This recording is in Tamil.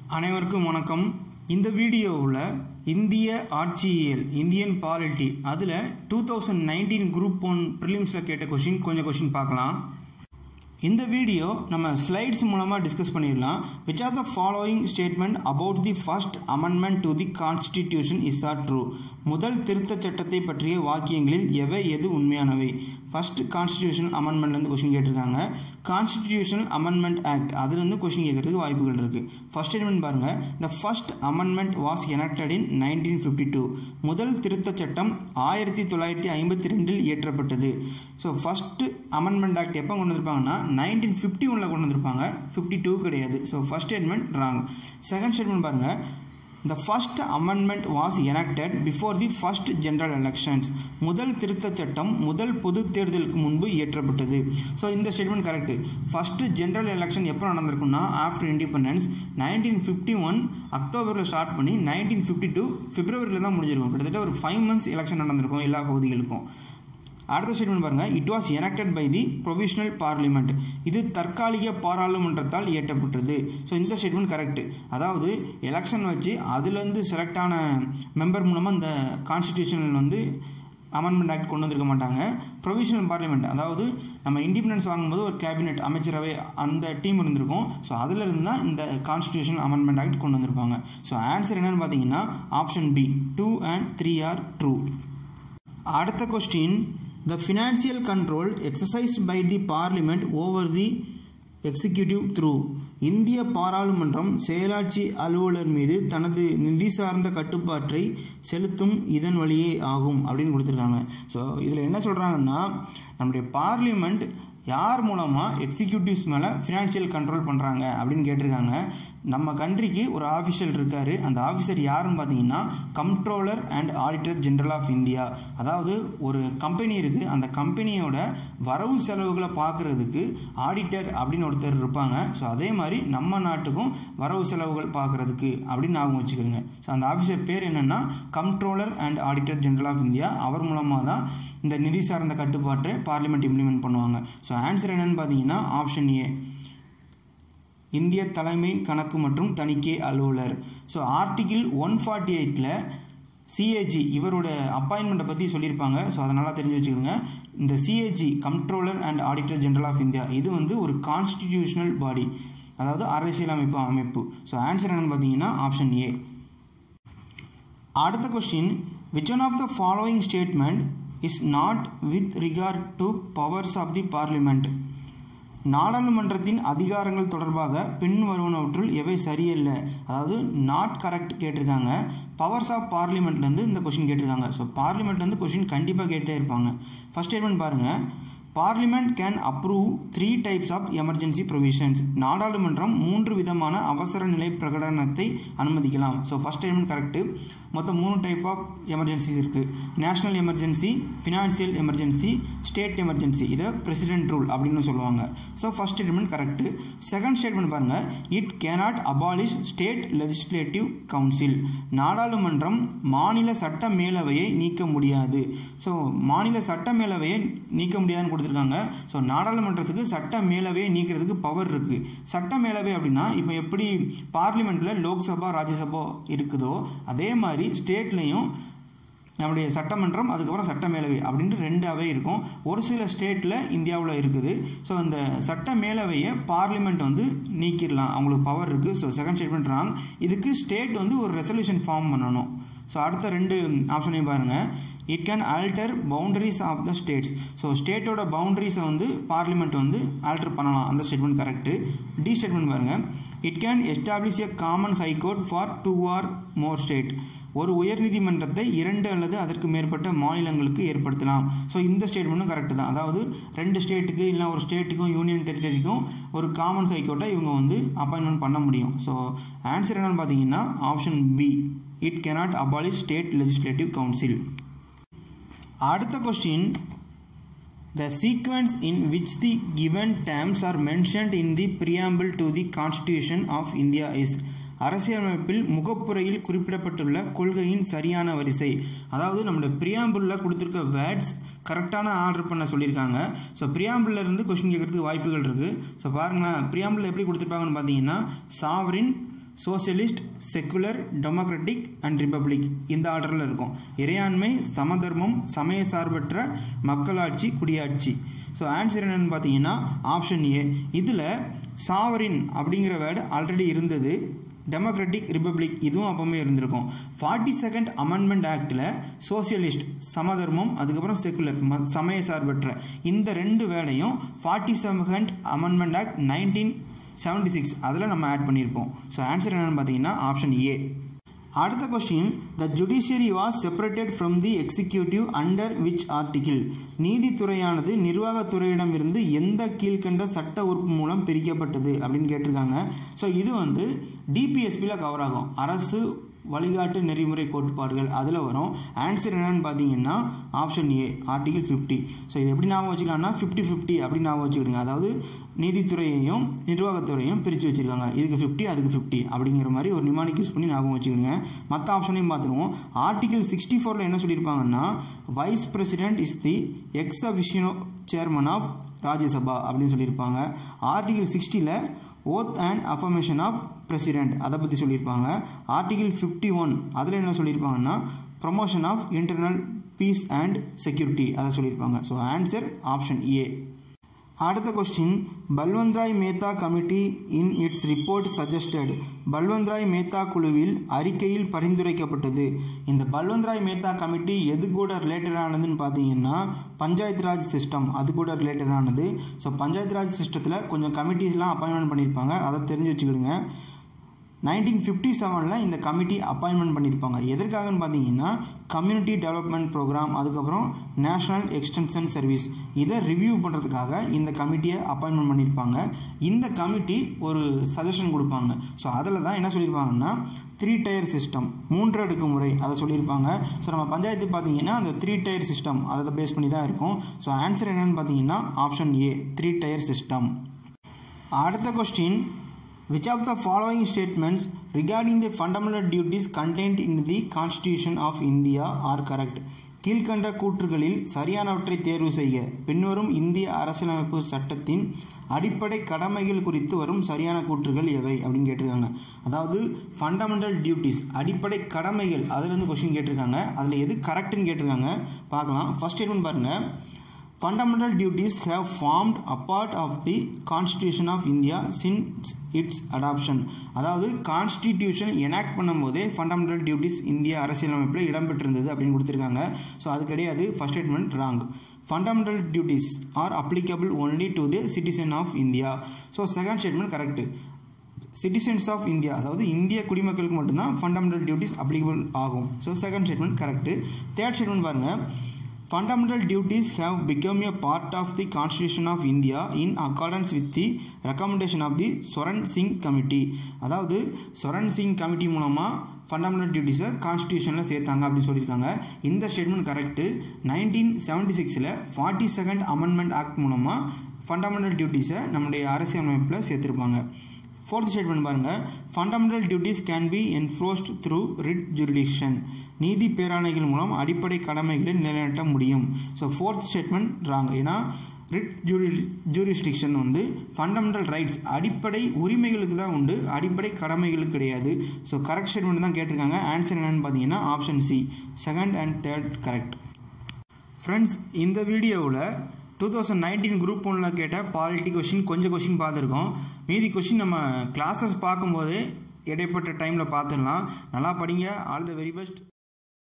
அனைவருக்கும் வணக்கம் இந்த வீடியோவில் இந்திய ஆட்சியியல் இந்தியன் பாலிட்டி அதில் two thousand nineteen group one ப்ரிலிம்ஸில் கேட்ட கொஷின் கொஞ்சம் கொஷின் பார்க்கலாம் இந்த வீடியோ நம்ம ஸ்லைட்ஸ் மூலமாக டிஸ்கஸ் பண்ணிடலாம் which are the following statement about the first amendment to the constitution is are true முதல் திருத்தச் சட்டத்தை பற்றிய வாக்கியங்களில் எவை எது உண்மையானவை ஃபர்ஸ்ட் கான்ஸ்டிடியூஷன் அமெண்ட்மெண்ட்லேருந்து கொஷின் கேட்டிருக்காங்க கான்ஸ்டிடியூஷனல் அமெண்ட்மெண்ட் ஆக்ட் அதுலேருந்து கொஷின் கேட்கறதுக்கு வாய்ப்புகள் இருக்குது ஃபர்ஸ்ட் ஸ்டேட்மெண்ட் பாருங்கள் the first amendment was enacted in nineteen fifty two முதல் திருத்தச் சட்டம் ஆயிரத்தி தொள்ளாயிரத்தி ஐம்பத்தி ரெண்டில் இயற்றப்பட்டது ஸோ ஃபர்ஸ்ட் அமெண்ட்மெண்ட் ஆக்ட் எப்போ கொண்டு வந்திருப்பாங்கன்னா நைன்டீன் ஃபிஃப்டி ஒனில் கொண்டு வந்திருப்பாங்க ஃபிஃப்டி டூ கிடையாது so first statement wrong second statement பாருங்கள் the first amendment was enacted before the first general elections முதல் திருத்தச் சட்டம் முதல் பொது தேர்தலுக்கு முன்பு இயற்றப்பட்டது ஸோ இந்த statement correct first general election எப்போ நடந்திருக்குன்னா after independence nineteen fifty one அக்டோபரில் ஸ்டார்ட் பண்ணி நைன்டீன் ஃபிஃப்டி டூ பிப்ரவரியில் தான் முடிஞ்சிருக்கும் கிட்டத்தட்ட ஒரு ஃபைவ் மந்த்ஸ் எலெக்ஷன் நடந்திருக்கும் எல்லா பகுதிகளுக்கும் அடுத்த ஸ்டேட்மெண்ட் பாருங்கள் it was enacted by the provisional parliament இது தற்காலிக பாராளுமன்றத்தால் இயற்றப்பட்டது ஸோ இந்த ஸ்டேட்மெண்ட் கரெக்ட் அதாவது எலெக்ஷன் வச்சு அதுலேருந்து செலக்ட் ஆன மெம்பர் மூலமாக இந்த கான்ஸ்டியூஷன் வந்து அமெண்ட்மெண்ட் ஆக்ட் கொண்டு வந்திருக்க மாட்டாங்க ப்ரொவிஷனல் பார்லிமெண்ட் அதாவது நம்ம இண்டிபெண்டன்ஸ் வாங்கும்போது ஒரு கேபினெட் அமைச்சரவை அந்த டீம் இருந்திருக்கும் ஸோ அதிலிருந்து தான் இந்த கான்ஸ்டியூஷன் அமெண்ட்மெண்ட் ஆக்ட் கொண்டு வந்திருப்பாங்க ஸோ ஆன்சர் என்னன்னு பார்த்தீங்கன்னா option B two and three are true அடுத்த question the financial control exercised by the parliament over the executive through இந்திய பாராளுமன்றம் செயலாட்சி அலுவலர் மீது தனது நிதி சார்ந்த கட்டுப்பாட்டை செலுத்தும் இதன் வழியே ஆகும் அப்படின்னு கொடுத்துருக்காங்க ஸோ இதில் என்ன சொல்கிறாங்கன்னா நம்முடைய பார்லிமெண்ட் யார் மூலமாக எக்ஸிக்யூட்டிவ்ஸ் மேலே ஃபினான்ஷியல் கண்ட்ரோல் பண்ணுறாங்க அப்படின்னு கேட்டிருக்காங்க நம்ம கண்ட்ரிக்கு ஒரு ஆஃபீஷியல் இருக்கார் அந்த ஆஃபீஸர் யாருன்னு பார்த்தீங்கன்னா comptroller and auditor general of India அதாவது ஒரு கம்பெனி இருக்குது அந்த கம்பெனியோட வரவு செலவுகளை பார்க்குறதுக்கு ஆடிட்டர் அப்படின்னு ஒருத்தர் இருப்பாங்க ஸோ அதே மாதிரி நம்ம நாட்டுக்கும் வரவு செலவுகள் பார்க்குறதுக்கு அப்படின்னு ஞாபகம் வச்சுக்கிறோங்க ஸோ அந்த ஆஃபீஸர் பேர் என்னென்னா comptroller and auditor general of India அவர் மூலமாக தான் இந்த நிதி சார்ந்த கட்டுப்பாட்டை பார்லிமெண்ட் இம்ப்ளிமெண்ட் பண்ணுவாங்க ஸோ ஆன்சர் என்னன்னு பார்த்தீங்கன்னா ஆப்ஷன் ஏ இந்திய தலைமை கணக்கு மற்றும் தணிக்கை அலுவலர் ஸோ ஆர்டிகிள் ஒன் ஃபார்ட்டி எயிட்டில் சிஏஜி இவரோட அப்பாயின்மெண்ட்டை பற்றி சொல்லியிருப்பாங்க ஸோ அதனால் தெரிஞ்சு வச்சுக்கோங்க இந்த CAG comptroller and auditor general of India இது வந்து ஒரு கான்ஸ்டிடியூஷனல் பாடி அதாவது அரசியலமைப்பு அமைப்பு ஸோ ஆன்சர் என்னன்னு பார்த்தீங்கன்னா ஆப்ஷன் ஏ அடுத்த question which one of the following statement is not with regard to powers of the parliament நாடாளுமன்றத்தின் அதிகாரங்கள் தொடர்பாக பின்வருவனவற்றுள் எவை சரியல்ல அதாவது நாட் கரெக்ட் கேட்டிருக்காங்க பவர்ஸ் ஆஃப் பார்லிமெண்ட்லேருந்து இந்த கொஷின் கேட்டிருக்காங்க ஸோ பார்லிமெண்ட்லேருந்து கொஷின் கண்டிப்பாக கேட்டே இருப்பாங்க ஃபர்ஸ்ட் ஸ்டேட்மெண்ட் பாருங்கள் parliament can approve three types of emergency provisions நாடாளுமன்றம் மூன்று விதமான அவசர நிலை பிரகடனத்தை அனுமதிக்கலாம் ஸோ ஃபஸ்ட் ஸ்டேட்மெண்ட் கரெக்டு மொத்தம் மூணு டைப் ஆஃப் எமர்ஜென்சிஸ் இருக்குது national emergency financial emergency state emergency இதை பிரசிடென்ட் ரூல் அப்படின்னு சொல்லுவாங்க so first statement correct second statement பாருங்கள் it cannot abolish state legislative council நாடாளுமன்றம் மாநில சட்ட மேலவையை நீக்க முடியாது ஸோ மாநில சட்ட மேலவையை நீக்க முடியாதுன்னு கொடுத்துருக்காங்க ஸோ நாடாளுமன்றத்துக்கு சட்ட மேலவையை நீக்கிறதுக்கு பவர் இருக்குது சட்ட மேலவை அப்படின்னா இப்போ எப்படி பார்லிமெண்ட்டில் லோக்சபா ராஜ்யசபா இருக்குதோ அதே மாதிரி ஸ்டேட்லேயும் நம்முடைய சட்டமன்றம் அதுக்கப்புறம் சட்ட மேலவை அப்படின்ட்டு ரெண்டு அவை இருக்கும் ஒரு சில ஸ்டேட்டில் இந்தியாவில் இருக்குது ஸோ இந்த சட்ட மேலவையை பார்லிமெண்ட் வந்து நீக்கிடலாம் அவங்களுக்கு பவர் இருக்குது ஸோ செகண்ட் ஸ்டேட்மெண்ட் ராங் இதுக்கு ஸ்டேட் வந்து ஒரு ரெசல்யூஷன் ஃபார்ம் பண்ணணும் ஸோ அடுத்த ரெண்டு ஆப்ஷனையும் பாருங்கள் it can alter boundaries of the states so ஸ்டேட்டோட பவுண்டரிஸை வந்து பார்லிமெண்ட் வந்து ஆல்டர் பண்ணலாம் அந்த ஸ்டேட்மெண்ட் கரெக்டு டி ஸ்டேட்மெண்ட் பாருங்கள் it can establish a common high court for two or more state ஒரு உயர்நீதிமன்றத்தை இரண்டு அல்லது அதற்கு மேற்பட்ட மாநிலங்களுக்கு ஏற்படுத்தலாம் ஸோ இந்த ஸ்டேட்மெண்ட்டும் கரெக்டு தான் அதாவது ரெண்டு ஸ்டேட்டுக்கு இல்லை ஒரு ஸ்டேட்டுக்கும் யூனியன் டெரிட்டரிக்கும் ஒரு காமன் ஹைகோர்ட்டை இவங்க வந்து அப்பாயின்மெண்ட் பண்ண முடியும் ஸோ ஆன்சர் என்னன்னு பார்த்தீங்கன்னா option B it cannot abolish state legislative council அடுத்த question The sequence in which the given terms are mentioned in the preamble to the Constitution of India is அரசியலமைப்பில் முகப்புரையில் குறிப்பிடப்பட்டுள்ள கொள்கையின் சரியான வரிசை அதாவது நம்மளோட பிரியாம்பிளில் கொடுத்துருக்க வேர்ட்ஸ் கரெக்டான ஆர்டர் பண்ண சொல்லியிருக்காங்க ஸோ பிரியாம்பிளில் இருந்து கொஷின் கேட்கறதுக்கு வாய்ப்புகள் இருக்குது ஸோ பாருங்களேன் பிரியாம்பிள் எப்படி கொடுத்துருப்பாங்கன்னு பார்த்தீங்கன்னா sovereign socialist secular democratic and republic இந்த ஆர்டரில் இருக்கும் இறையாண்மை சமதர்மம் சமய சார்பற்ற மக்களாட்சி குடியாட்சி ஸோ ஆன்சர் என்னன்னு பார்த்தீங்கன்னா ஆப்ஷன் ஏ இதில் சாவரின் அப்படிங்கிற வேர்டு ஆல்ரெடி இருந்தது டெமோக்ராட்டிக் ரிப்பப்ளிக் இதுவும் அப்பவுமே இருந்திருக்கும் ஃபார்ட்டி செகண்ட் அமெண்ட்மெண்ட் ஆக்டில் சோசியலிஸ்ட் சமதர்மம் அதுக்கப்புறம் செக்குலர் சமய சார்பற்ற இந்த ரெண்டு வேர்டையும் forty second amendment act nineteen seventy six அதில் நம்ம ஆட் பண்ணியிருப்போம் ஸோ ஆன்சர் என்னென்னு பார்த்தீங்கன்னா ஆப்ஷன் ஏ அடுத்த question the judiciary was separated from the executive under which article நீதித்துறையானது நிர்வாகத்துறையிடமிருந்து எந்த கீழ்கண்ட சட்ட உறுப்பு மூலம் பிரிக்கப்பட்டது அப்படின்னு கேட்டிருக்காங்க ஸோ இது வந்து டிபிஎஸ்பியில் கவர் ஆகும் அரசு வழிகாட்டு நெறிமுறை கோட்பாடுகள் அதில் வரும் ஆன்சர் என்னன்னு பார்த்தீங்கன்னா option A article fifty so இது எப்படி ஞாபகம் வச்சுக்கலாம்னா ஃபிஃப்டி ஃபிஃப்டி அப்படின்னு ஞாபகம் வச்சுக்கிடுங்க அதாவது நீதித்துறையையும் நிர்வாகத்துறையும் பிரித்து வச்சுருக்காங்க இதுக்கு ஃபிஃப்டி அதுக்கு ஃபிஃப்டி அப்படிங்கிற மாதிரி ஒரு நிமானிக் யூஸ் பண்ணி ஞாபகம் வச்சுக்கிடுங்க மற்ற ஆப்ஷனையும் பார்த்துருவோம் ஆர்டிகிள் சிக்ஸ்டி ஃபோரில் என்ன சொல்லியிருப்பாங்கன்னா vice president is the ex officio chairman of Rajya Sabha அப்படின்னு சொல்லியிருப்பாங்க ஆர்டிகிள் சிக்ஸ்டியில் oath and affirmation of president அதை பற்றி சொல்லியிருப்பாங்க ஆர்டிகிள் ஃபிஃப்டி ஒன் அதில் என்ன சொல்லியிருப்பாங்கன்னா promotion of internal peace and security அதை சொல்லியிருப்பாங்க ஸோ ஆன்சர் ஆப்ஷன் ஏ அடுத்த question Balwantrai Mehta committee in its report suggested Balwantrai Mehta குழுவில் அறிக்கையில் பரிந்துரைக்கப்பட்டது இந்த பல்வந்த்ராய் மேத்தா கமிட்டி எது கூட ரிலேட்டட் ஆனதுன்னு பார்த்தீங்கன்னா பஞ்சாயத்து ராஜ் சிஸ்டம் அது கூட ரிலேட்டட் ஆனது ஸோ பஞ்சாயத்து ராஜ் சிஸ்டத்தில் கொஞ்சம் கமிட்டிஸ்லாம் அப்பாயின்மெண்ட் பண்ணியிருப்பாங்க அதை தெரிஞ்சு வச்சுக்கிடுங்க நைன்டீன் ஃபிஃப்டி செவனில் இந்த கமிட்டி அப்பாயின்மெண்ட் பண்ணியிருப்பாங்க எதற்காகன்னு பார்த்தீங்கன்னா கம்யூனிட்டி டெவலப்மெண்ட் ப்ரோக்ராம் அதுக்கப்புறம் நேஷ்னல் எக்ஸ்டென்ஷன் சர்வீஸ் இதை ரிவ்யூ பண்ணுறதுக்காக இந்த கமிட்டியை அப்பாயின்மெண்ட் பண்ணியிருப்பாங்க இந்த கமிட்டி ஒரு சஜஷன் கொடுப்பாங்க ஸோ அதில் தான் என்ன சொல்லியிருப்பாங்கன்னா த்ரீ டயர் சிஸ்டம் மூன்று அடுக்கு முறை அதை சொல்லியிருப்பாங்க ஸோ நம்ம பஞ்சாயத்து பார்த்தீங்கன்னா அந்த த்ரீ டயர் சிஸ்டம் அதை பேஸ் பண்ணி தான் இருக்கும் ஸோ ஆன்சர் என்னென்னு பார்த்தீங்கன்னா option A three tier system அடுத்த question Which of the following statements regarding the fundamental duties contained in the Constitution of India are correct? கீழ்கண்ட கூற்றுகளில் சரியானவற்றை தேர்வு செய்ய பின்வரும் இந்திய அரசியலமைப்பு சட்டத்தின் அடிப்படை கடமைகள் குறித்து வரும் சரியான கூற்றுகள் எவை அப்படின்னு கேட்டிருக்காங்க அதாவது ஃபண்டமெண்டல் டியூட்டிஸ் அடிப்படை கடமைகள் அதுலேருந்து கொஸ்டின் கேட்டிருக்காங்க அதில் எது கரெக்டுன்னு கேட்டிருக்காங்க பார்க்கலாம் ஃபர்ஸ்ட் ஸ்டேட்மெண்ட் பாருங்கள் Fundamental duties have formed a part of the Constitution of India since its adoption. அதாவது கான்ஸ்டிடியூஷன் எனாக்ட் பண்ணும்போதே ஃபண்டமெண்டல் டியூட்டிஸ் இந்திய அரசியலமைப்பில் இடம்பெற்றிருந்தது அப்படின்னு கொடுத்துருக்காங்க ஸோ அது கிடையாது first statement wrong fundamental duties are applicable only to the citizen of India so second statement correct citizens of India அதாவது இந்திய குடிமக்களுக்கு மட்டும்தான் ஃபண்டமெண்டல் டியூட்டிஸ் அப்ளிகபிள் ஆகும் so second statement correct third statement பாருங்கள் Fundamental duties have become a part of the Constitution of India in accordance with the recommendation of the Soran Singh Committee. அதாவது சொரன் சிங் கமிட்டி மூலமாக ஃபண்டமெண்டல் டியூட்டிஸை கான்ஸ்டியூஷனில் சேர்த்தாங்க அப்படின்னு சொல்லியிருக்காங்க இந்த ஸ்டேட்மெண்ட் கரெக்டு நைன்டீன் செவன்டி சிக்ஸில் ஃபார்ட்டி செகண்ட் அமெண்ட்மெண்ட் ஆக்ட் மூலமாக ஃபண்டமெண்டல் டியூட்டிஸை நம்முடைய அரசியலமைப்பில் சேர்த்துருப்பாங்க ஃபோர்த் ஸ்டேட்மெண்ட் பாருங்கள் fundamental duties can be enforced through writ jurisdiction நீதி பேராணைகள் மூலம் அடிப்படை கடமைகளை நிலைநாட்ட முடியும் ஸோ ஃபோர்த் ஸ்டேட்மெண்ட் ராங் ஏன்னா ரிட் ஜூரி ஜூரிஸ்டிக்ஷன் வந்து ஃபண்டமெண்டல் ரைட்ஸ் அடிப்படை உரிமைகளுக்கு தான் உண்டு அடிப்படை கடமைகளுக்கு கிடையாது ஸோ கரெக்ட் ஸ்டேட்மெண்ட் தான் கேட்டிருக்காங்க ஆன்சர் என்னென்னு பார்த்தீங்கன்னா option C second and third correct friends இந்த வீடியோவில் டூ தௌசண்ட் நைன்டீன் குரூப் ஒன்றில் கேட்ட பாலிட்டி கொஷின் கொஞ்சம் கொஷின் பார்த்துருக்கோம் மீதி கொஷின் நம்ம கிளாஸஸ் பார்க்கும்போது இடைப்பட்ட டைமில் பார்த்துடலாம் நல்லா படிங்க ஆல் த வெரி பெஸ்ட்